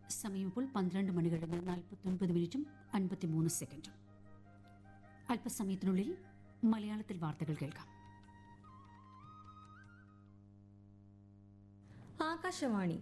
സമയം ഇപ്പോൾ പന്ത്രണ്ട് മണി കഴിഞ്ഞ് നാൽപ്പത്തൊൻപത് മിനിറ്റും അൻപത്തിമൂന്ന് സെക്കൻഡും അല്പസമയത്തിനുള്ളിൽ മലയാളത്തിൽ വാർത്തകൾ കേൾക്കാം ആകാശവാണി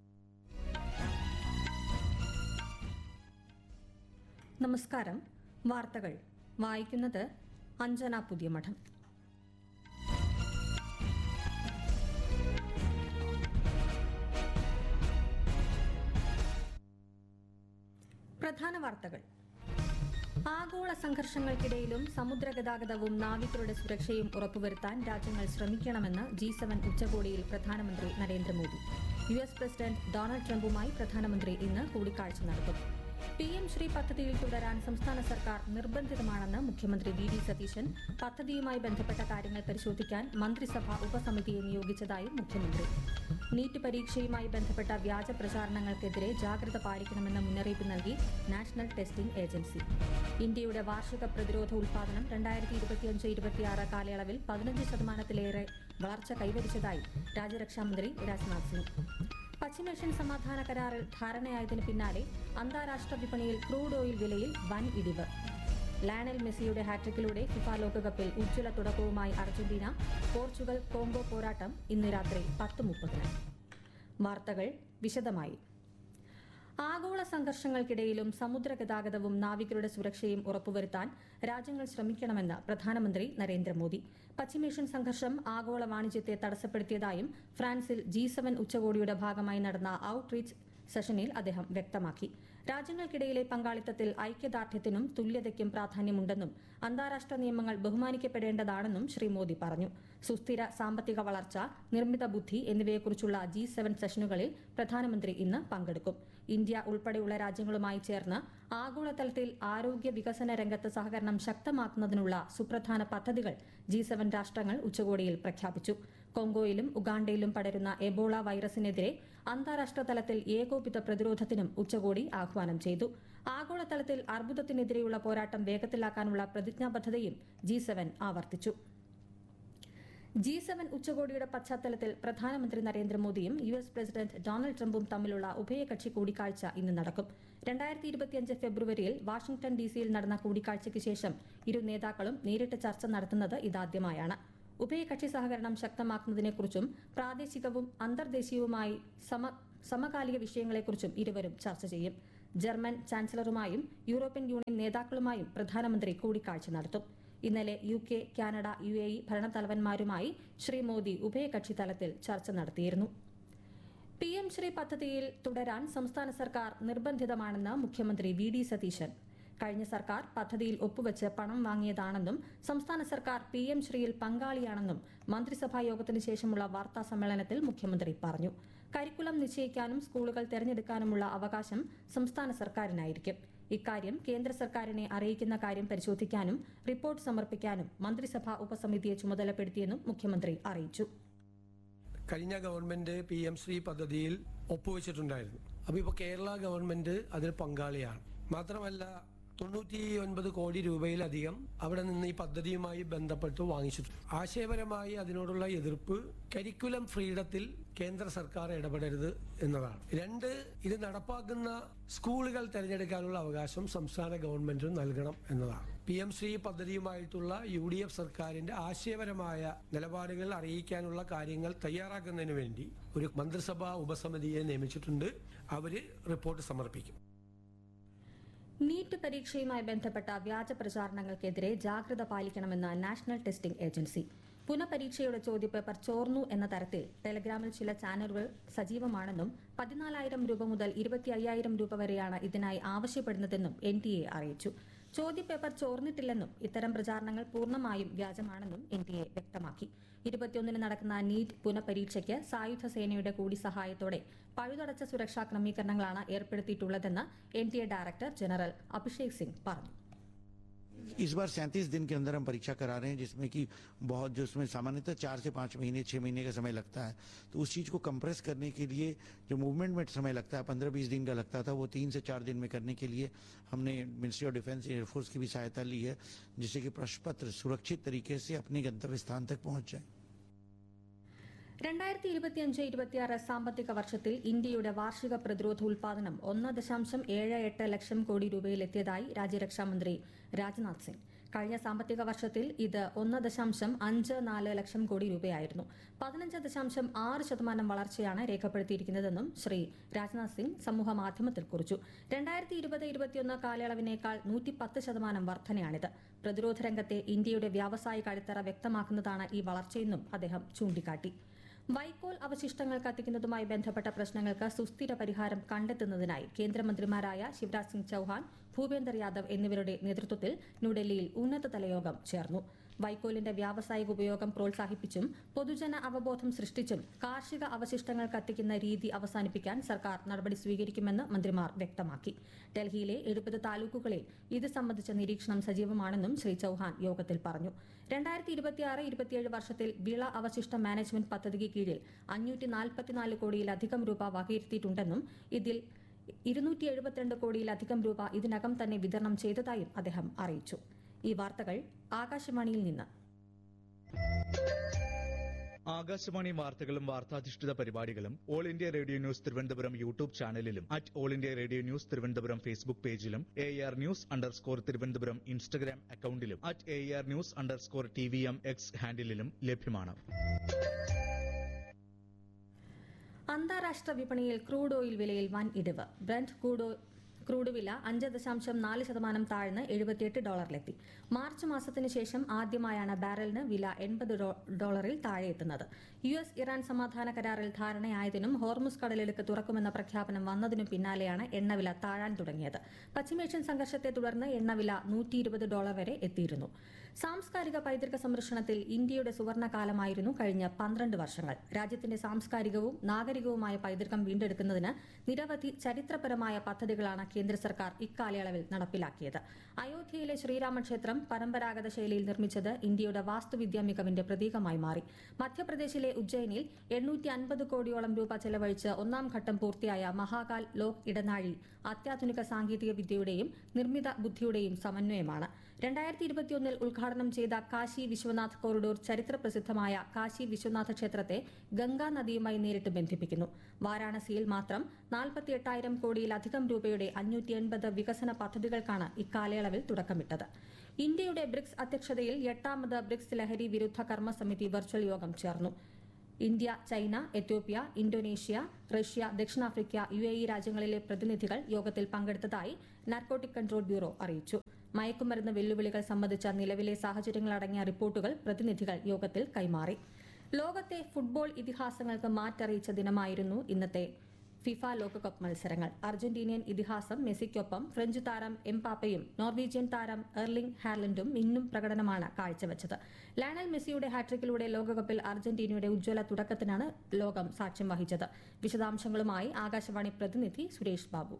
നമസ്കാരം വാർത്തകൾ വായിക്കുന്നത് അഞ്ജന പുതിയമഠം പ്രധാന വാർത്തകൾ ആഗോള സംഘർഷങ്ങൾക്കിടയിലും സമുദ്രഗതാഗതവും നാവികരുടെ സുരക്ഷയും ഉറപ്പുവരുത്താൻ രാജ്യങ്ങൾ ശ്രമിക്കണമെന്ന് ജി സെവൻ ഉച്ചകോടിയിൽ പ്രധാനമന്ത്രി Narendra Modi U S president Donald ട്രംപുമായി പ്രധാനമന്ത്രി ഇന്ന് കൂടിക്കാഴ്ച നടത്തും പി എം ശ്രീ പദ്ധതിയിൽ തുടരാൻ സംസ്ഥാന സർക്കാർ നിർബന്ധിതമാണെന്ന് മുഖ്യമന്ത്രി വി ഡി സതീശൻ പദ്ധതിയുമായി ബന്ധപ്പെട്ട കാര്യങ്ങൾ പരിശോധിക്കാൻ മന്ത്രിസഭ ഉപസമിതിയെ നിയോഗിച്ചതായും മുഖ്യമന്ത്രി നീറ്റ് പരീക്ഷയുമായി ബന്ധപ്പെട്ട വ്യാജ പ്രചാരണങ്ങൾക്കെതിരെ ജാഗ്രത പാലിക്കണമെന്ന മുന്നറിയിപ്പ് നൽകി നാഷണൽ ടെസ്റ്റിംഗ് ഏജൻസി ഇന്ത്യയുടെ വാർഷിക പ്രതിരോധ ഉൽപാദനം രണ്ടായിരത്തി ഇരുപത്തിയഞ്ച് ഇരുപത്തിയാറ് കാലയളവിൽ പതിനഞ്ച് ശതമാനത്തിലേറെ വളർച്ച കൈവരിച്ചതായി രാജ്യരക്ഷാമന്ത്രി രാജ്നാഥ് സിംഗ് പശ്ചിമേഷ്യൻ സമാധാന കരാറിൽ ധാരണയായതിനു പിന്നാലെ അന്താരാഷ്ട്ര വിപണിയിൽ ക്രൂഡ് ഓയിൽ വിലയിൽ വൻ ഇടിവ് ലയണൽ മെസ്സിയുടെ ഹാട്രിക്കിലൂടെ ഫിഫ ലോകകപ്പിൽ ഉജ്ജ്വല തുടക്കവുമായി അർജന്റീന പോർച്ചുഗൽ കോങ്കോ പോരാട്ടം ഇന്ന് രാത്രി പത്ത് മുപ്പതിന് വാർത്തകൾ വിശദമായി ആഗോള സംഘർഷങ്ങൾക്കിടയിലും സമുദ്രഗതാഗതവും നാവികരുടെ സുരക്ഷയും ഉറപ്പുവരുത്താൻ രാജ്യങ്ങൾ ശ്രമിക്കണമെന്ന് പ്രധാനമന്ത്രി നരേന്ദ്രമോദി പശ്ചിമേഷ്യൻ സംഘർഷം ആഗോള വാണിജ്യത്തെ തടസ്സപ്പെടുത്തിയതായും ഫ്രാൻസിൽ ജി സെവൻ ഉച്ചകോടിയുടെ ഭാഗമായി നടന്ന ഔട്ട്റീച്ച് സെഷനിൽ അദ്ദേഹം വ്യക്തമാക്കി രാജ്യങ്ങൾക്കിടയിലെ പങ്കാളിത്തത്തിൽ ഐക്യദാർഢ്യത്തിനും തുല്യതയ്ക്കും പ്രാധാന്യമുണ്ടെന്നും അന്താരാഷ്ട്ര നിയമങ്ങൾ ബഹുമാനിക്കപ്പെടേണ്ടതാണെന്നും ശ്രീ മോദി പറഞ്ഞു സുസ്ഥിര സാമ്പത്തിക വളർച്ച നിർമ്മിത ബുദ്ധി എന്നിവയെക്കുറിച്ചുള്ള ജി സെവൻ സെഷനുകളിൽ പ്രധാനമന്ത്രി ഇന്ന് പങ്കെടുക്കും ഇന്ത്യ ഉൾപ്പെടെയുള്ള രാജ്യങ്ങളുമായി ചേർന്ന് ആഗോളതലത്തിൽ ആരോഗ്യ വികസന രംഗത്ത് സഹകരണം ശക്തമാക്കുന്നതിനുള്ള സുപ്രധാന പദ്ധതികൾ ജി സെവൻ രാഷ്ട്രങ്ങൾ ഉച്ചകോടിയിൽ പ്രഖ്യാപിച്ചു കൊങ്കോയിലും ഉഗാണ്ടയിലും പടരുന്ന എബോള വൈറസിനെതിരെ അന്താരാഷ്ട്ര തലത്തിൽ ഏകോപിത പ്രതിരോധത്തിനും ഉച്ചകോടി ആഹ്വാനം ചെയ്തു ആഗോളതലത്തിൽ അർബുദത്തിനെതിരെയുള്ള പോരാട്ടം വേഗത്തിലാക്കാനുള്ള പ്രതിജ്ഞാബദ്ധതയും ജി സെവൻ ആവർത്തിച്ചു ജി സെവൻ ഉച്ചകോടിയുടെ പശ്ചാത്തലത്തിൽ പ്രധാനമന്ത്രി നരേന്ദ്രമോദിയും യു എസ് പ്രസിഡന്റ് ഡൊണാൾഡ് ട്രംപും തമ്മിലുള്ള ഉഭയകക്ഷി കൂടിക്കാഴ്ച ഇന്ന് നടക്കും രണ്ടായിരത്തി ഇരുപത്തിയഞ്ച് ഫെബ്രുവരിയിൽ വാഷിംഗ്ടൺ ഡിസിയിൽ നടന്ന കൂടിക്കാഴ്ചയ്ക്ക് ശേഷം ഇരു നേതാക്കളും നേരിട്ട് ചർച്ച നടത്തുന്നത് ഇതാദ്യമായാണ് ഉഭയകക്ഷി സഹകരണം ശക്തമാക്കുന്നതിനെക്കുറിച്ചും പ്രാദേശികവും അന്തർദേശീയവുമായി സമ സമകാലിക വിഷയങ്ങളെക്കുറിച്ചും ഇരുവരും ചർച്ച ചെയ്യും ജർമ്മൻ ചാൻസലറുമായും യൂറോപ്യൻ യൂണിയൻ നേതാക്കളുമായും പ്രധാനമന്ത്രി കൂടിക്കാഴ്ച നടത്തും ഇന്നലെ U K Canada U A E ഭരണത്തലവന്മാരുമായി ശ്രീ മോദി ഉഭയകക്ഷി തലത്തിൽ ചർച്ച നടത്തിയിരുന്നു പി എം ശ്രീ പദ്ധതിയിൽ തുടരാൻ സംസ്ഥാന സർക്കാർ നിർബന്ധിതമാണെന്ന് മുഖ്യമന്ത്രി വി ഡി സതീശൻ കഴിഞ്ഞ സർക്കാർ പദ്ധതിയിൽ ഒപ്പുവെച്ച് പണം വാങ്ങിയതാണെന്നും സംസ്ഥാന സർക്കാർ പി എം ശ്രീയിൽ പങ്കാളിയാണെന്നും മന്ത്രിസഭാ യോഗത്തിന് ശേഷമുള്ള വാർത്താ സമ്മേളനത്തിൽ മുഖ്യമന്ത്രി പറഞ്ഞു കരിക്കുലം നിശ്ചയിക്കാനും സ്കൂളുകൾ തെരഞ്ഞെടുക്കാനുമുള്ള അവകാശം സംസ്ഥാന സർക്കാരിനായിരിക്കും ഇക്കാര്യം കേന്ദ്ര സർക്കാരിനെ അറിയിക്കുന്ന കാര്യം പരിശോധിക്കാനും റിപ്പോർട്ട് സമർപ്പിക്കാനും മന്ത്രിസഭാ ഉപസമിതിയെ ചുമതലപ്പെടുത്തിയെന്നും മുഖ്യമന്ത്രി അറിയിച്ചു കഴിഞ്ഞ ഗവൺമെന്റ് പി എം ശ്രീ പദ്ധതിയിൽ ഒപ്പുവെച്ചിട്ടുണ്ടായിരുന്നു അപ്പൊ ഇപ്പൊ കേരള ഗവൺമെന്റ് അതിൽ പങ്കാളിയാണ് മാത്രമല്ല തൊണ്ണൂറ്റി ഒൻപത് കോടി രൂപയിലധികം അവിടെ നിന്ന് ഈ പദ്ധതിയുമായി ബന്ധപ്പെട്ട് വാങ്ങിച്ചിട്ടുണ്ട് ആശയപരമായി അതിനോടുള്ള എതിർപ്പ് കരിക്കുലം ഫ്രീഡത്തിൽ കേന്ദ്ര സർക്കാർ ഇടപെടരുത് എന്നതാണ് രണ്ട് ഇത് നടപ്പാക്കുന്ന സ്കൂളുകൾ തിരഞ്ഞെടുക്കാനുള്ള അവകാശം സംസ്ഥാന ഗവൺമെന്റിന് നൽകണം എന്നതാണ് പി എം ശ്രീ പദ്ധതിയുമായിട്ടുള്ള യു ഡി എഫ് സർക്കാരിന്റെ ആശയപരമായ നിലപാടുകൾ അറിയിക്കാനുള്ള കാര്യങ്ങൾ തയ്യാറാക്കുന്നതിന് വേണ്ടി ഒരു മന്ത്രിസഭാ ഉപസമിതിയെ നിയമിച്ചിട്ടുണ്ട് അവര് റിപ്പോർട്ട് സമർപ്പിക്കും നീറ്റ് പരീക്ഷയുമായി ബന്ധപ്പെട്ട വ്യാജ പ്രചാരണങ്ങൾക്കെതിരെ ജാഗ്രത പാലിക്കണമെന്ന് നാഷണൽ ടെസ്റ്റിംഗ് ഏജൻസി പുനഃപരീക്ഷയുടെ ചോദ്യപേപ്പർ ചോർന്നു എന്ന തരത്തിൽ ടെലഗ്രാമിൽ ചില ചാനലുകൾ സജീവമാണെന്നും പതിനാലായിരം രൂപ മുതൽ ഇരുപത്തി അയ്യായിരം രൂപ വരെയാണ് ഇതിനായി ആവശ്യപ്പെടുന്നതെന്നും എൻ ടി എ അറിയിച്ചു ചോദ്യപേപ്പർ ചോർന്നിട്ടില്ലെന്നും ഇത്തരം പ്രചാരണങ്ങൾ പൂർണ്ണമായും വ്യാജമാണെന്നും എൻ ടി എ വ്യക്തമാക്കി ഇരുപത്തിയൊന്നിന് നടക്കുന്ന നീറ്റ് പുനഃപരീക്ഷയ്ക്ക് സായുധ സേനയുടെ കൂടി സഹായത്തോടെ പഴുതടച്ച സുരക്ഷാ ക്രമീകരണങ്ങളാണ് ഏർപ്പെടുത്തിയിട്ടുള്ളതെന്ന് N T A director general Abhishek Singh പറഞ്ഞു इस बार सैंतीस दिन के अंदर हम परीक्षा करा रहे हैं जिसमें कि बहुत जो उसमें सामान्यतः चार से पांच महीने छह महीने का समय लगता है तो उस चीज को कंप्रेस करने के लिए जो मूवमेंट में समय लगता है पंद्रह बीस दिन का लगता था वो तीन से चार दिन में करने के लिए हमने मिनिस्ट्री ऑफ डिफेंस एयरफोर्स की भी सहायता ली है जिससे कि प्रश्न पत्र सुरक्षित तरीके से अपने गंतव्य स्थान तक पहुंच जाए രണ്ടായിരത്തി ഇരുപത്തിയഞ്ച് ഇരുപത്തിയാറ് സാമ്പത്തിക വർഷത്തിൽ ഇന്ത്യയുടെ വാർഷിക പ്രതിരോധ ഉൽപാദനം ഒന്ന് ദശാംശം ഏഴ് എട്ട് ലക്ഷം കോടി രൂപയിലെത്തിയതായി രാജ്യരക്ഷാമന്ത്രി രാജ്നാഥ് സിംഗ് കഴിഞ്ഞ സാമ്പത്തിക വർഷത്തിൽ ഇത് ഒന്ന് ദശാംശം അഞ്ച് നാല് ലക്ഷം കോടി രൂപയായിരുന്നു പതിനഞ്ച് ദശാംശം ആറ് ശതമാനം വളർച്ചയാണ് രേഖപ്പെടുത്തിയിരിക്കുന്നതെന്നും ശ്രീ രാജ്നാഥ് സിംഗ് സമൂഹ മാധ്യമത്തിൽ കുറിച്ചു രണ്ടായിരത്തി ഇരുപത് ഇരുപത്തിയൊന്ന് കാലയളവിനേക്കാൾ നൂറ്റി പത്ത് ശതമാനം വർധനയാണിത് പ്രതിരോധ രംഗത്തെ ഇന്ത്യയുടെ വ്യാവസായിക അടിത്തറ വ്യക്തമാക്കുന്നതാണ് ഈ വളർച്ചയെന്നും അദ്ദേഹം ചൂണ്ടിക്കാട്ടി വൈക്കോൽ അവശിഷ്ടങ്ങൾ കത്തിക്കുന്നതുമായി ബന്ധപ്പെട്ട പ്രശ്നങ്ങൾക്ക് സുസ്ഥിര പരിഹാരം കണ്ടെത്തുന്നതിനായി കേന്ദ്രമന്ത്രിമാരായ ശിവരാജ് സിംഗ് ചൌഹാൻ ഭൂപേന്ദർ യാദവ് എന്നിവരുടെ നേതൃത്വത്തിൽ ന്യൂഡൽഹിയിൽ ഉന്നതതല യോഗം ചേർന്നു വൈക്കോലിന്റെ വ്യാവസായിക ഉപയോഗം പ്രോത്സാഹിപ്പിച്ചും പൊതുജന അവബോധം സൃഷ്ടിച്ചും കാർഷിക അവശിഷ്ടങ്ങൾ കത്തിക്കുന്ന രീതി അവസാനിപ്പിക്കാൻ സർക്കാർ നടപടി സ്വീകരിക്കുമെന്ന് മന്ത്രിമാർ വ്യക്തമാക്കി ഡൽഹിയിലെ എഴുപത് താലൂക്കുകളിൽ ഇത് സംബന്ധിച്ച നിരീക്ഷണം സജീവമാണെന്നും ശ്രീ ചൌഹാൻ യോഗത്തിൽ പറഞ്ഞു രണ്ടായിരത്തി ഇരുപത്തിയാറ് ഇരുപത്തിയേഴ് വർഷത്തിൽ വിള അവശിഷ്ട മാനേജ്മെന്റ് പദ്ധതിക്ക് കീഴിൽ അഞ്ഞൂറ്റി നാൽപ്പത്തിനാല് കോടിയിലധികം രൂപ വകയിരുത്തിയിട്ടുണ്ടെന്നും ഇതിൽ ഇരുന്നൂറ്റി എഴുപത്തിരണ്ട് കോടിയിലധികം രൂപ ഇതിനകം തന്നെ വിതരണം ചെയ്തതായും അദ്ദേഹം അറിയിച്ചു ഈ വാർത്തകൾ ആകാശവാണിയിൽ നിന്ന് ആകാശവാണി വാർത്തകളും വാർത്താധിഷ്ഠിത പരിപാടികളും all India radio news Thiruvananthapuram YouTube ചാനലിലും at all India radio news Thiruvananthapuram Facebook പേജിലും A R news underscore Thiruvananthapuram Instagram അക്കൌണ്ടിലും at A R news underscore T V M X ഹാൻഡിലും ലഭ്യമാണ് അന്താരാഷ്ട്ര വിപണിയിൽ ക്രൂഡ് ഓയിൽ വിലയിൽ വൻ ഇടിവ് ബ്രന്റ് ക്രൂഡ് ഓ- ക്രൂഡ് വില അഞ്ച് ദശാംശം നാല് ശതമാനം താഴ്ന്ന് എഴുപത്തിയെട്ട് ഡോളറിലെത്തി മാർച്ച് മാസത്തിന് ശേഷം ആദ്യമായാണ് ബാരലിന് വില എൺപത് ഡോളറിൽ താഴെ എത്തുന്നത് യു എസ് ഇറാൻ സമാധാന കരാറിൽ ധാരണയായതിനും ഹോർമുസ് കടലിടുക്ക് തുറക്കുമെന്ന പ്രഖ്യാപനം വന്നതിനും പിന്നാലെയാണ് എണ്ണവില താഴാൻ തുടങ്ങിയത് പശ്ചിമേഷ്യൻ സംഘർഷത്തെ തുടർന്ന് എണ്ണവില നൂറ്റി ഇരുപത് ഡോളർ വരെ എത്തിയിരുന്നു സാംസ്കാരിക പൈതൃക സംരക്ഷണത്തിൽ ഇന്ത്യയുടെ സുവർണകാലമായിരുന്നു കഴിഞ്ഞ പന്ത്രണ്ട് വർഷങ്ങൾ രാജ്യത്തിന്റെ സാംസ്കാരികവും നാഗരികവുമായ പൈതൃകം വീണ്ടെടുക്കുന്നതിന് നിരവധി ചരിത്രപരമായ പദ്ധതികളാണ് കേന്ദ്ര സർക്കാർ ഇക്കാലയളവിൽ നടപ്പിലാക്കിയത് അയോധ്യയിലെ ശ്രീരാമക്ഷേത്രം പരമ്പരാഗത ശൈലിയിൽ നിർമ്മിച്ചത് ഇന്ത്യയുടെ വാസ്തുവിദ്യാ മികവിന്റെ പ്രതീകമായി മാറി മധ്യപ്രദേശിലെ ഉജ്ജയിനിൽ എണ്ണൂറ്റി അൻപത് കോടിയോളം രൂപ ചെലവഴിച്ച് ഒന്നാം ഘട്ടം പൂർത്തിയായ മഹാകാൽ ലോക് ഇടനാഴി അത്യാധുനിക സാങ്കേതിക വിദ്യയുടെയും നിർമ്മിത ബുദ്ധിയുടെയും സമന്വയമാണ് രണ്ടായിരത്തി ഇരുപത്തിയൊന്നിൽ ഉദ്ഘാടനം ചെയ്ത കാശി വിശ്വനാഥ് കോറിഡോർ ചരിത്ര പ്രസിദ്ധമായ കാശി വിശ്വനാഥ ക്ഷേത്രത്തെ ഗംഗാ നദിയുമായി നേരിട്ട് ബന്ധിപ്പിക്കുന്നു വാരാണസിയിൽ മാത്രം നാൽപ്പത്തി എട്ടായിരം കോടിയിലധികം രൂപയുടെ അഞ്ഞൂറ്റി എൺപത് വികസന പദ്ധതികൾക്കാണ് ഇക്കാലയളവിൽ തുടക്കമിട്ടത് ഇന്ത്യയുടെ ബ്രിക്സ് അധ്യക്ഷതയിൽ എട്ടാമത് ബ്രിക്സ് ലഹരി വിരുദ്ധ കർമ്മസമിതി വെർച്വൽ യോഗം ചേർന്നു India China Ethiopia Indonesia Russia ദക്ഷിണാഫ്രിക്ക യു എ ഇ രാജ്യങ്ങളിലെ പ്രതിനിധികൾ യോഗത്തിൽ പങ്കെടുത്തതായി നാർക്കോട്ടിക് കൺട്രോൾ ബ്യൂറോ അറിയിച്ചു മയക്കുമരുന്ന് വെല്ലുവിളികൾ സംബന്ധിച്ച നിലവിലെ സാഹചര്യങ്ങളടങ്ങിയ റിപ്പോർട്ടുകൾ പ്രതിനിധികൾ യോഗത്തിൽ കൈമാറി ലോകത്തെ ഫുട്ബോൾ ഇതിഹാസങ്ങൾക്ക് മാറ്ററിയിച്ച ദിനമായിരുന്നു ഇന്നത്തെ ഫിഫ ലോകകപ്പ് മത്സരങ്ങൾ അർജന്റീനിയൻ ഇതിഹാസം മെസ്സിക്കൊപ്പം ഫ്രഞ്ച് താരം എംപാപ്പയും നോർവീജിയൻ താരം എർലിംഗ് ഹാർലൻഡും ഇന്നും പ്രകടനമാണ് കാഴ്ചവെച്ചത് ലയണൽ മെസ്സിയുടെ ഹാട്രിക്കിലൂടെ ലോകകപ്പിൽ അർജന്റീനയുടെ ഉജ്ജ്വല തുടക്കത്തിനാണ് ലോകം സാക്ഷ്യം വഹിച്ചത് വിശദാംശങ്ങളുമായി ആകാശവാണി പ്രതിനിധി സുരേഷ് ബാബു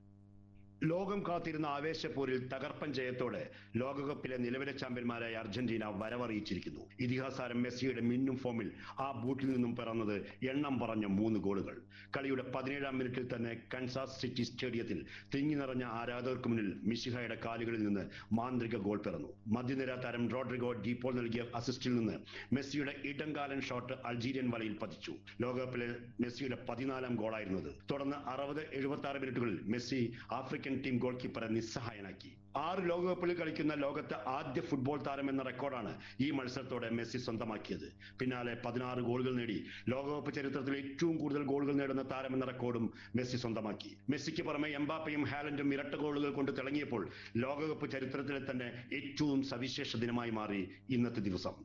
ലോകം കാത്തിരുന്ന ആവേശപ്പോരിൽ തകർപ്പൻ ജയത്തോടെ ലോകകപ്പിലെ നിലവിലെ ചാമ്പ്യന്മാരായ അർജന്റീന വരവറിയിച്ചിരിക്കുന്നു ഇതിഹാസാരം മെസ്സിയുടെ മിന്നും ഫോമിൽ ആ ബൂട്ടിൽ നിന്നും പിറന്നത് എണ്ണം പറഞ്ഞ മൂന്ന് ഗോളുകൾ കളിയുടെ പതിനേഴാം മിനിറ്റിൽ തന്നെ കൻസാസ് സിറ്റി സ്റ്റേഡിയത്തിൽ തിങ്ങി നിറഞ്ഞ ആരാധകർക്ക് മുന്നിൽ മിഷിഹയുടെ കാലുകളിൽ നിന്ന് മാന്ത്രിക ഗോൾ പിറന്നു മധ്യനിര താരം റോഡ്രിഗോ ഡീപോൾ നൽകിയ അസിസ്റ്റിൽ നിന്ന് മെസ്സിയുടെ ഇടംകാലൻ ഷോട്ട് അൾജീരിയൻ വലയിൽ പതിച്ചു ലോകകപ്പിലെ മെസ്സിയുടെ പതിനാലാം ഗോളായിരുന്നത് തുടർന്ന് അറുപത് എഴുപത്തി ആറ് മിനിറ്റുകളിൽ മെസ്സി ആഫ്രിക്കൻ ടീം ഗോൾ കീപ്പറെ നിസ്സഹായനാക്കി ആറ് ലോകകപ്പിൽ കളിക്കുന്ന ലോകത്തെ ആദ്യ ഫുട്ബോൾ താരം എന്ന റെക്കോർഡാണ് ഈ മത്സരത്തോടെ മെസ്സി സ്വന്തമാക്കിയത് പിന്നാലെ പതിനാറ് ഗോളുകൾ നേടി ലോകകപ്പ് ചരിത്രത്തിൽ ഏറ്റവും കൂടുതൽ ഗോളുകൾ നേടുന്ന താരം എന്ന റെക്കോർഡും മെസ്സി സ്വന്തമാക്കി മെസ്സിക്ക് പുറമെ എംബാപ്പയും ഹാലൻഡും ഇരട്ട ഗോളുകൾ കൊണ്ട് തിളങ്ങിയപ്പോൾ ലോകകപ്പ് ചരിത്രത്തിലെ തന്നെ ഏറ്റവും സവിശേഷ ദിനമായി മാറി ഇന്നത്തെ ദിവസം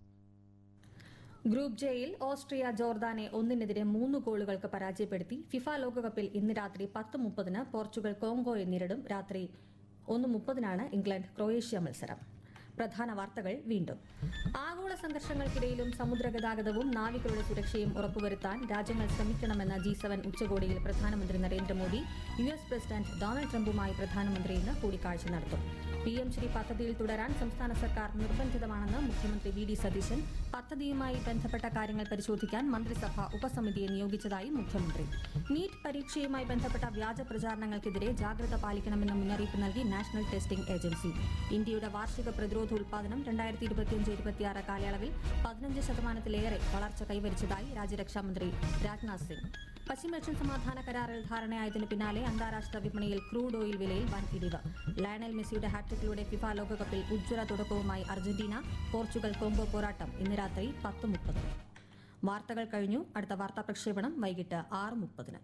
ഗ്രൂപ്പ് ജെയിൽ ഓസ്ട്രിയ ജോർദാനെ ഒന്നിനെതിരെ മൂന്ന് ഗോളുകൾക്ക് പരാജയപ്പെടുത്തി ഫിഫ ലോകകപ്പിൽ ഇന്ന് രാത്രി പത്ത് മുപ്പതിന് പോർച്ചുഗൽ കോങ്കോയെ നേരിടും രാത്രി ഒന്ന് മുപ്പതിനാണ് ഇംഗ്ലണ്ട് ക്രൊയേഷ്യ മത്സരം പ്രധാന വാർത്തകൾ വീണ്ടും ആഗോള സംഘർഷങ്ങൾക്കിടയിലും സമുദ്ര ഗതാഗതവും നാവികരുടെ സുരക്ഷയും ഉറപ്പുവരുത്താൻ രാജ്യങ്ങൾ ശ്രമിക്കണമെന്ന ജി സെവൻ ഉച്ചകോടിയിൽ പ്രധാനമന്ത്രി Narendra Modi U S president Donald ട്രംപുമായി പ്രധാനമന്ത്രി ഇന്ന് കൂടിക്കാഴ്ച നടത്തും പി എം ശ്രീ പദ്ധതിയിൽ തുടരാൻ സംസ്ഥാന സർക്കാർ നിർബന്ധിതമാണെന്ന് മുഖ്യമന്ത്രി വി ഡി സതീശൻ പദ്ധതിയുമായി ബന്ധപ്പെട്ട കാര്യങ്ങൾ പരിശോധിക്കാൻ മന്ത്രിസഭ ഉപസമിതിയെ നിയോഗിച്ചതായി മുഖ്യമന്ത്രി നീറ്റ് പരീക്ഷയുമായി ബന്ധപ്പെട്ട വ്യാജ പ്രചാരണങ്ങൾക്കെതിരെ ജാഗ്രത പാലിക്കണമെന്ന മുന്നറിയിപ്പ് നൽകി നാഷണൽ ടെസ്റ്റിംഗ് ഏജൻസി ഇന്ത്യയുടെ വാർഷിക പ്രതിരോധ പ്രതിരോധ ഉൽപാദനം രണ്ടായിരത്തി ഇരുപത്തിയഞ്ച് ഇരുപത്തിയാറ് കാലയളവിൽ പതിനഞ്ച് ശതമാനത്തിലേറെ വളർച്ച കൈവരിച്ചതായി രാജ്യരക്ഷാമന്ത്രി രാജ്നാഥ് സിംഗ് പശ്ചിമേഷ്യൻ സമാധാന കരാറിൽ ധാരണയായതിനു പിന്നാലെ അന്താരാഷ്ട്ര വിപണിയിൽ ക്രൂഡ് ഓയിൽ വിലയിൽ വൻ ഇടിവ് ലയണൽ മെസ്സിയുടെ ഹാട്രിക്കിലൂടെ ഫിഫ ലോകകപ്പിൽ ഉജ്ജ്വല തുടക്കവുമായി അർജന്റീന പോർച്ചുഗൽ കോങ്കോ പോരാട്ടം ഇന്ന് രാത്രി പത്ത് മുപ്പത് വാർത്തകൾ കഴിഞ്ഞു അടുത്ത വാർത്താ പ്രക്ഷേപണം വൈകിട്ട് ആറ് മുപ്പതിന്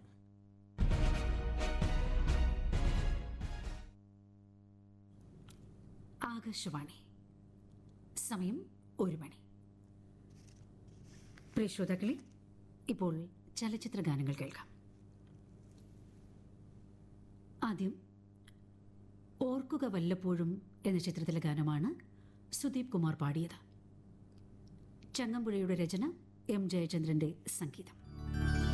ആകാശവാണി സമയം ഒരു മണി പ്രിയ ശ്രോതാക്കളെ ഇപ്പോൾ ചലച്ചിത്ര ഗാനങ്ങൾ കേൾക്കാം ആദ്യം ഓർക്കുക വല്ലപ്പോഴും എന്ന ചിത്രത്തിലെ ഗാനമാണ് സുദീപ് കുമാർ പാടിയത് ചങ്ങമ്പുഴയുടെ രചന എം ജയചന്ദ്രന്റെ സംഗീതം